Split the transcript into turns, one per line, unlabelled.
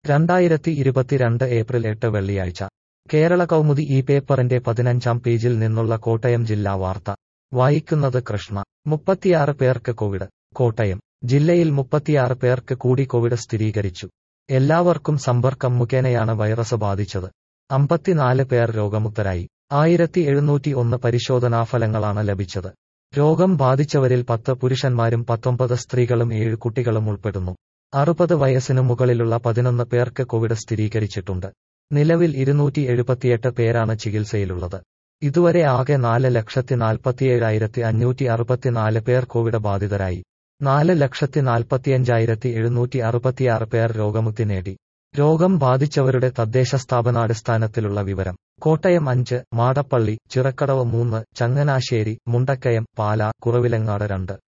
രണ്ടായിരത്തി ഇരുപത്തിരണ്ട് ഏപ്രിൽ എട്ട് വെള്ളിയാഴ്ച കേരള കൗമുദി ഈ പേപ്പറിന്റെ പതിനഞ്ചാം പേജിൽ നിന്നുള്ള കോട്ടയം ജില്ലാ വാർത്ത വായിക്കുന്നത് കൃഷ്ണ മുപ്പത്തിയാറ് പേർക്ക് കോവിഡ് കോട്ടയം ജില്ലയിൽ മുപ്പത്തിയാറ് പേർക്ക് കൂടി കോവിഡ് സ്ഥിരീകരിച്ചു എല്ലാവർക്കും സമ്പർക്കം മുഖേനയാണ് വൈറസ് ബാധിച്ചത് അമ്പത്തിനാല് പേർ രോഗമുക്തരായി ആയിരത്തി എഴുന്നൂറ്റി ഒന്ന് പരിശോധനാഫലങ്ങളാണ് ലഭിച്ചത് രോഗം ബാധിച്ചവരിൽ പത്ത് പുരുഷന്മാരും പത്തൊമ്പത് സ്ത്രീകളും ഏഴ് കുട്ടികളും ഉൾപ്പെടുന്നു അറുപത് വയസ്സിനു മുകളിലുള്ള പതിനൊന്ന് പേർക്ക് കോവിഡ് സ്ഥിരീകരിച്ചിട്ടുണ്ട് നിലവിൽ ഇരുന്നൂറ്റി എഴുപത്തിയെട്ട് പേരാണ് ചികിത്സയിലുള്ളത് ഇതുവരെ ആകെ നാല് ലക്ഷത്തി നാൽപ്പത്തിയേഴായിരത്തി അഞ്ഞൂറ്റി അറുപത്തിനാല് പേർ കോവിഡ് ബാധിതരായി നാല് ലക്ഷത്തി നാൽപ്പത്തിയഞ്ചായിരത്തി എഴുന്നൂറ്റി അറുപത്തിയാറ് പേർ രോഗമുക്തി നേടി രോഗം ബാധിച്ചവരുടെ തദ്ദേശ സ്ഥാപനാടിസ്ഥാനത്തിലുള്ള വിവരം കോട്ടയം അഞ്ച് മാടപ്പള്ളി ചിറക്കടവ് മൂന്ന് ചങ്ങനാശ്ശേരി മുണ്ടക്കയം പാല കുറവിലങ്ങാട് രണ്ട്